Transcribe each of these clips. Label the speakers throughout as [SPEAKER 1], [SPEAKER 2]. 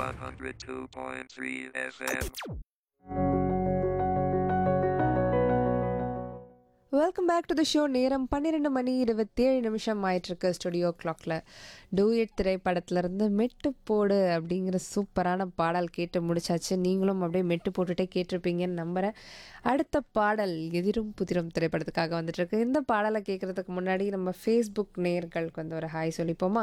[SPEAKER 1] 102.3 FM.
[SPEAKER 2] Welcome back to the show நேரம் பன்னிரெண்டு மணி இருபத்தேழு நிமிஷம் ஆயிட்டிருக்கு ஸ்டுடியோ கிளாக்ல டூயட் திரைப்படத்திலிருந்து மெட்டு போடு அப்படிங்கிற சூப்பரான பாடல் கேட்டு முடிச்சாச்சு நீங்களும் அப்படியே மெட்டு போட்டுட்டே கேட்டிருப்பீங்கன்னு நம்புகிறேன் அடுத்த பாடல் எதிரும் புதிரும் திரைப்படத்துக்காக வந்துட்டு இருக்கு இந்த பாடலை கேட்குறதுக்கு முன்னாடி நம்ம ஃபேஸ்புக் நேயர்களுக்கு வந்து ஒரு ஹாய் சொல்லிப்போமா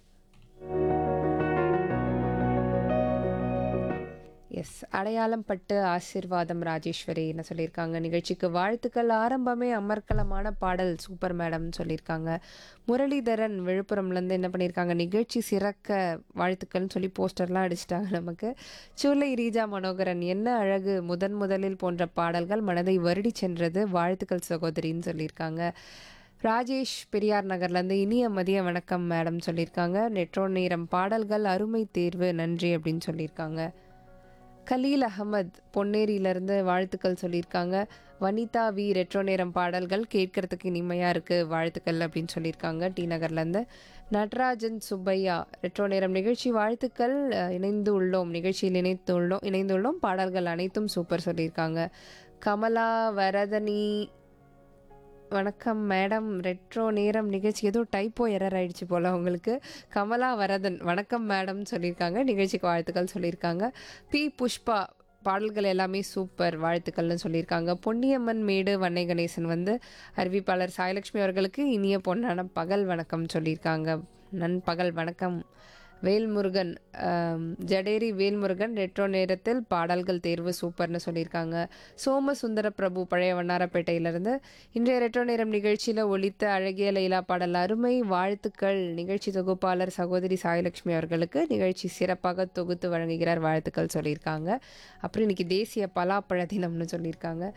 [SPEAKER 2] எஸ் அடையாளம் பட்டு ஆசிர்வாதம் ராஜேஸ்வரி என்ன சொல்லியிருக்காங்க நிகழ்ச்சிக்கு வாழ்த்துக்கள் ஆரம்பமே அமர்க்கலமான பாடல் சூப்பர் மேடம்னு சொல்லியிருக்காங்க முரளிதரன் விழுப்புரம்லேருந்து என்ன பண்ணியிருக்காங்க நிகழ்ச்சி சிறக்க வாழ்த்துக்கள்னு சொல்லி போஸ்டர்லாம் அடிச்சிட்டாங்க நமக்கு சூலை ரீஜா மனோகரன் என்ன அழகு முதன் முதலில் போன்ற பாடல்கள் மனதை வருடி சென்றது வாழ்த்துக்கள் சகோதரின்னு சொல்லியிருக்காங்க ராஜேஷ் பெரியார் நகர்லேருந்து இனிய மதிய வணக்கம் மேடம் சொல்லியிருக்காங்க நெட்ரோ நேரம் பாடல்கள் அருமை தேர்வு நன்றி அப்படின்னு சொல்லியிருக்காங்க கலீல் அகமத் பொன்னேரியிலேருந்து வாழ்த்துக்கள் சொல்லியிருக்காங்க வனிதா வி ரெட்ரோ நேரம் பாடல்கள் கேட்கறதுக்கு இனிமையாக இருக்குது வாழ்த்துக்கள் அப்படின்னு சொல்லியிருக்காங்க டி நகர்லேருந்து நடராஜன் சுப்பையா ரெட்ரோ நேரம் நிகழ்ச்சி வாழ்த்துக்கள் அஹ், இணைந்து உள்ளோம் நிகழ்ச்சியில் இணைத்து உள்ளோம் இணைந்துள்ளோம் பாடல்கள் அனைத்தும் சூப்பர் சொல்லியிருக்காங்க கமலா வரதனி வணக்கம் மேடம் ரெட்ரோ நேரம் நிகழ்ச்சி ஏதோ டைப்போ எரர் ஆயிடுச்சு போல் உங்களுக்கு கமலா வரதன் வணக்கம் மேடம் சொல்லியிருக்காங்க நிகழ்ச்சிக்கு வாழ்த்துக்கள் சொல்லியிருக்காங்க பி புஷ்பா பாடல்கள் எல்லாமே சூப்பர் வாழ்த்துக்கள்னு சொல்லியிருக்காங்க பொன்னியம்மன் மேடு வன்னை கணேசன் வந்து அறிவிப்பாளர் சாயலட்சுமி அவர்களுக்கு இனிய பொன்னான பகல் வணக்கம் சொல்லியிருக்காங்க நண்பகல் வணக்கம் வேல்முருகன் ஆம், ஜடேரி வேல்முருகன் ரெட்ரோ நேரத்தில் பாடல்கள் தேர்வு சூப்பர்னு சொல்லியிருக்காங்க சோமசுந்தர பிரபு பழைய வண்ணாரப்பேட்டையிலிருந்து இன்றைய ரெட்ரோ நேரம் நிகழ்ச்சியில் ஒலித்த அழகிய லைலா பாடல் அருமை வாழ்த்துக்கள் நிகழ்ச்சி தொகுப்பாளர் சகோதரி சாயலட்சுமி அவர்களுக்கு நிகழ்ச்சி சிறப்பாக தொகுத்து வழங்குகிறார் வாழ்த்துக்கள் சொல்லியிருக்காங்க அப்புறம் இன்னைக்கு தேசிய பலாப்பழ தினம்னு சொல்லியிருக்காங்க